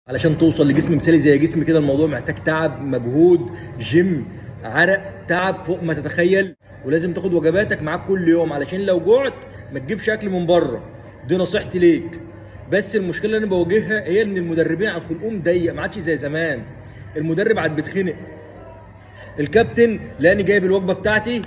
علشان توصل لجسم مثالي زي جسمي كده الموضوع محتاج تعب مجهود جيم عرق تعب فوق ما تتخيل ولازم تاخد وجباتك معاك كل يوم علشان لو جوعت ما تجيبش اكل من بره دي نصيحتي ليك بس المشكله اللي انا بواجهها هي ان المدربين على خلقهم ضيق ما عادش زي زمان المدرب عاد بيتخنق الكابتن لاني جايب الوجبه بتاعتي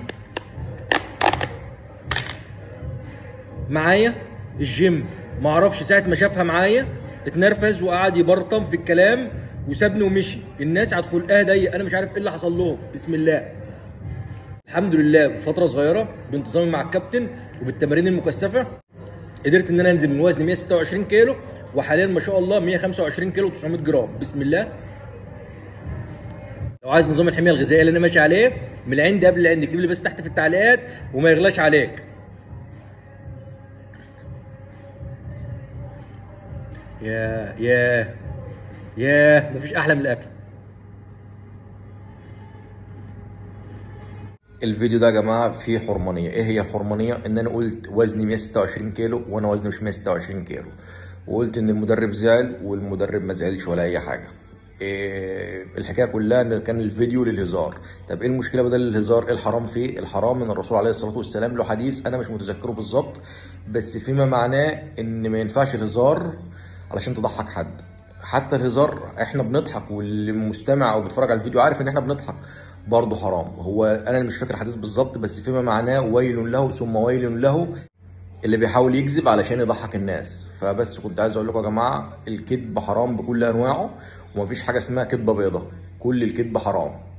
معايا الجيم ما اعرفش ساعه ما شافها معايا اتنرفز وقعد يبرطم في الكلام وسابني ومشي الناس على خلقها ضيق انا مش عارف ايه اللي حصل لهم بسم الله الحمد لله بفتره صغيره بانتظامي مع الكابتن وبالتمارين المكثفه قدرت ان انا انزل من وزن 126 كيلو وحاليا ما شاء الله 125 كيلو 900 جرام بسم الله لو عايز نظام الحميه الغذائيه اللي انا ماشي عليه من العند قبل العند اكتب لي بس تحت في التعليقات وما يغلاش عليك يا يا يا مفيش احلى من الاكل الفيديو ده يا جماعه فيه حرمانيه ايه هي الحرمانيه ان انا قلت وزني 126 كيلو وانا وزني مش 126 كيلو وقلت ان المدرب زعل والمدرب ما زعلش ولا اي حاجه إيه الحكايه كلها ان كان الفيديو للهزار طب ايه المشكله بدل الهزار ايه الحرام فيه الحرام ان الرسول عليه الصلاه والسلام له حديث انا مش متذكره بالظبط بس فيما معناه ان ما ينفعش الهزار علشان تضحك حد حتى الهزار احنا بنضحك واللي مستمع او بيتفرج على الفيديو عارف ان احنا بنضحك برضه حرام هو انا مش فاكر الحديث بالظبط بس فيما معناه ويل له ثم ويل له اللي بيحاول يكذب علشان يضحك الناس فبس كنت عايز اقول لكم يا جماعه الكذب حرام بكل انواعه ومفيش حاجه اسمها كذبه بيضه كل الكذب حرام